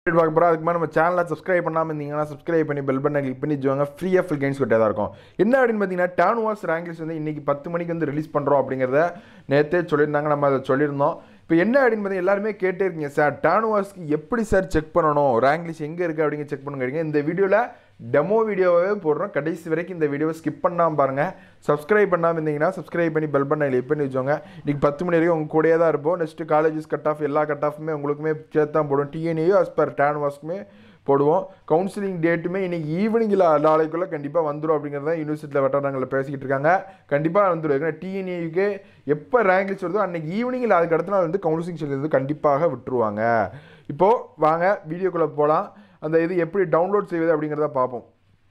பார்க்க போகிறோம் அதுக்கு மேலே நம்ம சேனலை சப்ஸ்கிரைப் பண்ணாமல் இருந்தீங்கன்னா சப்ஸ்கிரைப் பண்ணி பெல் பட்டனை கிளிக் பண்ணி ஜோங்க ஃப்ரீயாக ஃபுல் கேம்ஸ் கிட்டே தான் இருக்கும் என்ன அப்படின்னு பார்த்தீங்கன்னா டேன் வாஸ் ரேங்க்லிஸ் வந்து இன்றைக்கி பத்து மணிக்கு வந்து ரிலீஸ் பண்ணுறோம் அப்படிங்கிறத நேற்றே சொல்லியிருந்தாங்க நம்ம அதை சொல்லியிருந்தோம் இப்போ என்ன அப்படின்னு பார்த்தீங்கன்னா எல்லாருமே கேட்டே இருக்கீங்க சார் டானுவாஸ்க்கு எப்படி சார் செக் பண்ணணும் ரேங்க் லிஸ்ட் எங்கே இருக்குது அப்படிங்க செக் பண்ணுங்க இந்த வீடியோவில் டெமோ வீடியோவே போடுறோம் கடைசி வரைக்கும் இந்த வீடியோவை ஸ்கிப் பண்ணாமல் பாருங்கள் சப்ஸ்கிரைப் பண்ணாமல் இருந்தீங்கன்னா சப்ஸ்கிரைப் பண்ணி பெல் பண்ண கிளிக் பண்ணி வச்சோங்க இன்றைக்கி பத்து மணி வரைக்கும் உங்கள் கூடயே தான் இருப்போம் நெக்ஸ்ட்டு காலேஜஸ் கட் ஆஃப் எல்லா கட் ஆஃபுமே உங்களுக்குமே சேர்த்து தான் போடுவோம் டிஎன்ஏயோ அஸ் பர் டானுவாஸ்க்குமே போடுவோம் கவுன்சிலிங் டேட்டுமே இன்றைக்கி ஈவினிங்கில் நாளைக்குள்ளே கண்டிப்பாக வந்துடும் அப்படிங்கிறத யூனிவர்சிட்டியில் வட்டாரங்களில் பேசிக்கிட்டு இருக்காங்க கண்டிப்பாக வந்துடும் ஏன்னா டிஎன்ஏக்கு எப்போ ரேங்க் லிஸ்ட் வருதோ அன்றைக்கி ஈவினிங்கில் அதுக்கு அடுத்த நாள் வந்து கவுன்சிலிங் ஷெல் வந்து கண்டிப்பாக விட்டுருவாங்க இப்போது வாங்க வீடியோக்குள்ளே போகலாம் அந்த இது எப்படி டவுன்லோட் செய்வது அப்படிங்கிறத பார்ப்போம்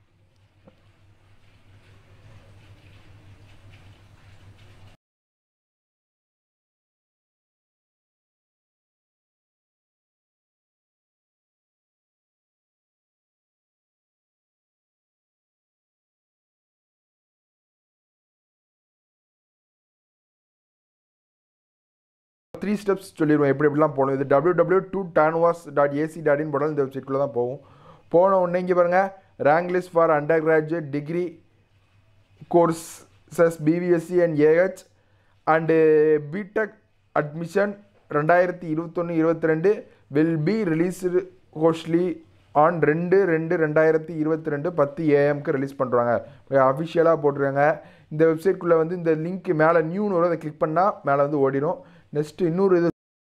த்ரீ ஸ்டெப்ஸ் சொல்லிடுவோம் எப்படி எப்படிலாம் போகணும் இது டபிள்யூ டபிள்யூ டூ TANUVAS dot AC dot in போட்டாலும் இந்த வெப்சைட்குள்ளே தான் போகும் போன உடனே இங்கே பாருங்கள் rank list for undergraduate degree courses BVSc and AH and BTech admission ரெண்டாயிரத்தி இருபத்தொன்று இருபத்தி ரெண்டு will be released mostly on ரெண்டு ரெண்டு ரெண்டாயிரத்தி இருபத்தி ரெண்டு பத்து ஏஎம்க்கு ரிலீஸ் பண்ணுறாங்க அஃபிஷியலாக போட்டிருக்காங்க இந்த வெப்சைட்குள்ளே வந்து இந்த லிங்க் மேலே நியூன்னு வரும் அதை கிளிக் பண்ணால் மேலே வந்து ஓடிடும் நெக்ஸ்ட்டு இன்னொரு இது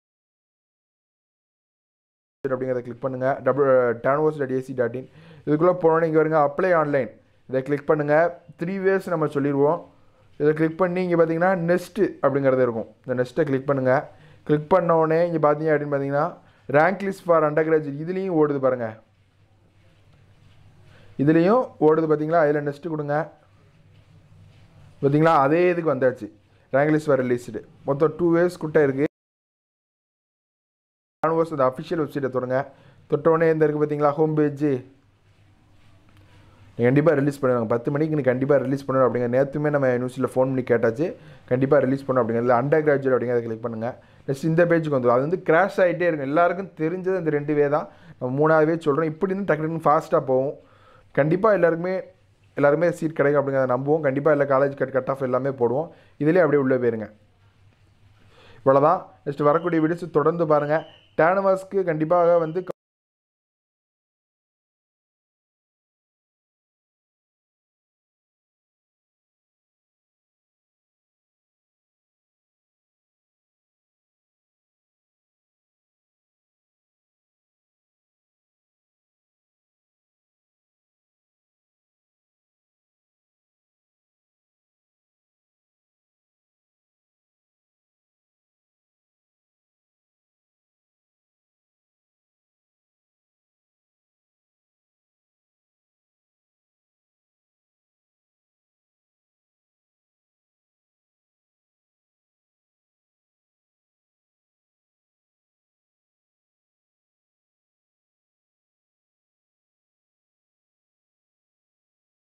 அப்படிங்கிறத கிளிக் பண்ணுங்கள் double TANUVAS dot AC dot in இதுக்குள்ளே போனோன்னே இங்கே வருங்க அப்ளை ஆன்லைன் இதை கிளிக் பண்ணுங்கள் த்ரீ வேஸ் நம்ம சொல்லிடுவோம் இதை கிளிக் பண்ணி இங்கே பார்த்தீங்கன்னா நெக்ஸ்ட்டு அப்படிங்கிறது இருக்கும் இந்த நெக்ஸ்ட்டை கிளிக் பண்ணுங்கள் கிளிக் பண்ண உடனே இங்கே பார்த்தீங்க அப்படின்னு பார்த்தீங்கன்னா rank list for undergraduate இதுலேயும் ஓடுது பாருங்கள் இதுலேயும் ஓடுது பார்த்தீங்களா அதில் நெக்ஸ்ட்டு கொடுங்க பார்த்தீங்களா அதே இதுக்கு வந்தாச்சு ரேங்க் லிஸ்ட் ஃபார் ரிலீஸ்டு மொத்தம் டூ வேஸ் கிட்ட இருக்குது கான்வர்ஸ் அந்த அஃபிஷியல் வெப்சைட்டை தொடங்க தொட்டோடனே இந்த இருக்குது பார்த்தீங்களா ஹோம் பேஜு கண்டிப்பாக ரிலீஸ் பண்ணுவாங்க பத்து மணிக்கு நீ கண்டிப்பாக ரிலீஸ் பண்ணணும் அப்படிங்கிற நேற்றுமே நம்ம யூனிவர்சிட்டியில் ஃபோன் பண்ணி கேட்டாச்சு கண்டிப்பாக ரிலீஸ் பண்ணணும் அப்படிங்கிறது அண்டர் கிராஜுவேட் அப்படிங்கிறத கிளிக் பண்ணுங்கள் நெக்ஸ்ட் இந்த பேஜுக்கு வந்துடும் அது வந்து கிராஷ் ஆகிட்டே இருக்கும் எல்லாருக்கும் தெரிஞ்சது அந்த ரெண்டு வே தான் நம்ம மூணாவது வே சொல்கிறோம் இப்படி இருந்து டக்கு டக்குன்னு ஃபாஸ்ட்டாக போகும் கண்டிப்பாக எல்லாருக்குமே எல்லாருமே சீட் கிடைக்கும் அப்படிங்கிறத நம்புவோம் கண்டிப்பாக எல்லா காலேஜ் கட் கட் ஆஃப் எல்லாமே போடுவோம் இதிலே அப்படியே உள்ளே போயிருங்க இவ்வளோதான் நெக்ஸ்ட் வரக்கூடிய வீடியோஸ் தொடர்ந்து பாருங்கள் டேனவாஸ்க்கு கண்டிப்பாக வந்து